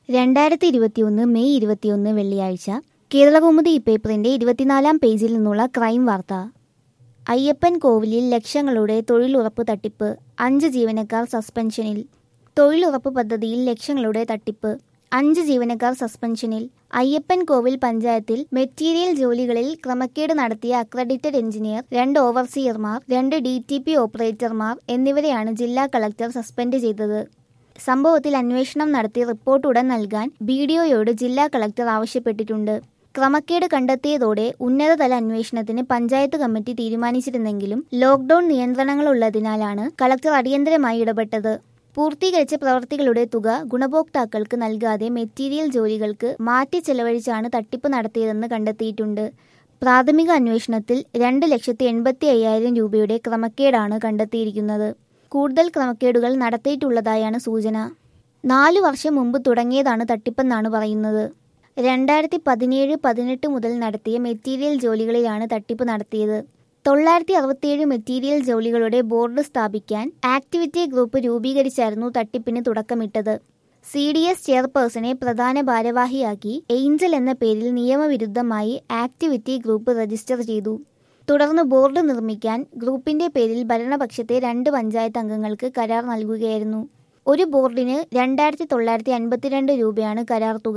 രണ്ടായിരത്തി ഇരുപത്തിയൊന്ന് മെയ് ഇരുപത്തിയൊന്ന് വെള്ളിയാഴ്ച കേരളകൗമുദി പേപ്പറിന്റെ ഇരുപത്തിനാലാം പേജിൽ നിന്നുള്ള ക്രൈം വാർത്ത അയ്യപ്പൻ കോവിലിൽ ലക്ഷങ്ങളുടെ തൊഴിലുറപ്പ് തട്ടിപ്പ് അഞ്ച് ജീവനക്കാർ സസ്പെൻഷനിൽ തൊഴിലുറപ്പ് പദ്ധതിയിൽ ലക്ഷങ്ങളുടെ തട്ടിപ്പ് അഞ്ച് ജീവനക്കാർ സസ്പെൻഷനിൽ അയ്യപ്പൻ കോവിൽ പഞ്ചായത്തിൽ മെറ്റീരിയൽ ജോലികളിൽ ക്രമക്കേട് നടത്തിയ അക്രഡിറ്റഡ് എഞ്ചിനീയർ രണ്ട് ഓവർസിയർമാർ രണ്ട് ഡി ടി പി ഓപ്പറേറ്റർമാർ എന്നിവരെയാണ് ജില്ലാ കളക്ടർ സസ്പെൻഡ് ചെയ്തത് സംഭവത്തിൽ അന്വേഷണം നടത്തി റിപ്പോർട്ട് ഉടൻ നൽകാൻ ബി ഡിഒയോട് ജില്ലാ കളക്ടർ ആവശ്യപ്പെട്ടിട്ടുണ്ട് ക്രമക്കേട് കണ്ടെത്തിയതോടെ ഉന്നതതല അന്വേഷണത്തിന് പഞ്ചായത്ത് കമ്മിറ്റി തീരുമാനിച്ചിരുന്നെങ്കിലും ലോക്ഡൌൺ നിയന്ത്രണങ്ങളുള്ളതിനാലാണ് കളക്ടർ അടിയന്തരമായി ഇടപെട്ടത് പൂർത്തീകരിച്ച പ്രവൃത്തികളുടെ തുക ഗുണഭോക്താക്കൾക്ക് നൽകാതെ മെറ്റീരിയൽ ജോലികൾക്ക് മാറ്റി ചെലവഴിച്ചാണ് തട്ടിപ്പ് നടത്തിയതെന്ന് കണ്ടെത്തിയിട്ടുണ്ട് പ്രാഥമിക അന്വേഷണത്തിൽ രണ്ട് ലക്ഷത്തി എൺപത്തി അയ്യായിരം രൂപയുടെ ക്രമക്കേടാണ് കണ്ടെത്തിയിരിക്കുന്നത് കൂടുതൽ ക്രമക്കേടുകൾ നടത്തിയിട്ടുള്ളതായാണ് സൂചന നാലു വർഷം മുമ്പ് തുടങ്ങിയതാണ് തട്ടിപ്പെന്നാണ് പറയുന്നത് രണ്ടായിരത്തി പതിനേഴ് പതിനെട്ട് മുതൽ നടത്തിയ മെറ്റീരിയൽ ജോലികളിലാണ് തട്ടിപ്പ് നടത്തിയത് തൊള്ളായിരത്തി അറുപത്തിയേഴ് മെറ്റീരിയൽ ജോലികളുടെ ബോർഡ് സ്ഥാപിക്കാൻ ആക്ടിവിറ്റി ഗ്രൂപ്പ് രൂപീകരിച്ചായിരുന്നു തട്ടിപ്പിന് തുടക്കമിട്ടത് സി ഡി എസ് ചെയർപേഴ്സണെ പ്രധാന ഭാരവാഹിയാക്കി ഏഞ്ചൽ എന്ന പേരിൽ നിയമവിരുദ്ധമായി ആക്ടിവിറ്റി ഗ്രൂപ്പ് രജിസ്റ്റർ ചെയ്തു തുടർന്ന് ബോർഡ് നിർമ്മിക്കാൻ ഗ്രൂപ്പിന്റെ പേരിൽ ഭരണപക്ഷത്തെ രണ്ട് പഞ്ചായത്ത് അംഗങ്ങൾക്ക് കരാർ നൽകുകയായിരുന്നു ഒരു ബോർഡിന് രണ്ടായിരത്തി തൊള്ളായിരത്തി അൻപത്തിരണ്ട് രൂപയാണ് കരാർ തുക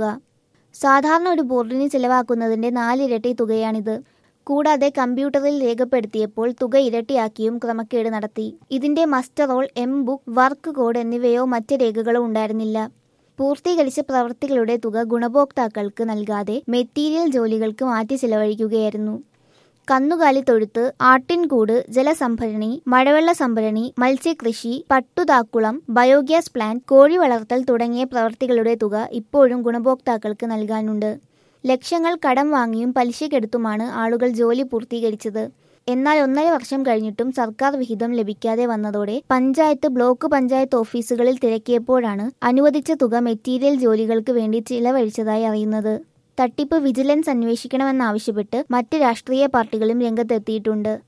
സാധാരണ ഒരു ബോർഡിന് ചിലവാക്കുന്നതിന്റെ നാലിരട്ടി തുകയാണിത് കൂടാതെ കമ്പ്യൂട്ടറിൽ രേഖപ്പെടുത്തിയപ്പോൾ തുക ഇരട്ടിയാക്കിയും ക്രമക്കേട് നടത്തി ഇതിന്റെ muster roll M book work code എന്നിവയോ മറ്റ് രേഖകളോ ഉണ്ടായിരുന്നില്ല പൂർത്തീകരിച്ച പ്രവൃത്തികളുടെ തുക ഗുണഭോക്താക്കൾക്ക് നൽകാതെ മെറ്റീരിയൽ ജോലികൾക്ക് മാറ്റി ചിലവഴിക്കുകയായിരുന്നു കന്നുകാലി തൊഴുത്ത് ആട്ടിൻകൂട് ജലസംഭരണി മഴവെള്ള സംഭരണി മത്സ്യകൃഷി പട്ടുതാക്കുളം ബയോഗ്യാസ് പ്ലാന്റ് കോഴി വളർത്തൽ തുടങ്ങിയ പ്രവൃത്തികളുടെ തുക ഇപ്പോഴും ഗുണഭോക്താക്കൾക്ക് നൽകാനുണ്ട് ലക്ഷങ്ങൾ കടം വാങ്ങിയും പലിശക്കെടുത്തുമാണ് ആളുകൾ ജോലി പൂർത്തീകരിച്ചത് എന്നാൽ ഒന്നര വർഷം കഴിഞ്ഞിട്ടും സർക്കാർ വിഹിതം ലഭിക്കാതെ വന്നതോടെ പഞ്ചായത്ത് ബ്ലോക്ക് പഞ്ചായത്ത് ഓഫീസുകളിൽ തിരക്കിയപ്പോഴാണ് അനുവദിച്ച തുക മെറ്റീരിയൽ ജോലികൾക്ക് വേണ്ടി ചിലവഴിച്ചതായി അറിയുന്നത് തട്ടിപ്പ് വിജിലൻസ് അന്വേഷിക്കണമെന്നാവശ്യപ്പെട്ട് മറ്റ് രാഷ്ട്രീയ പാർട്ടികളും രംഗത്തെത്തിയിട്ടുണ്ട്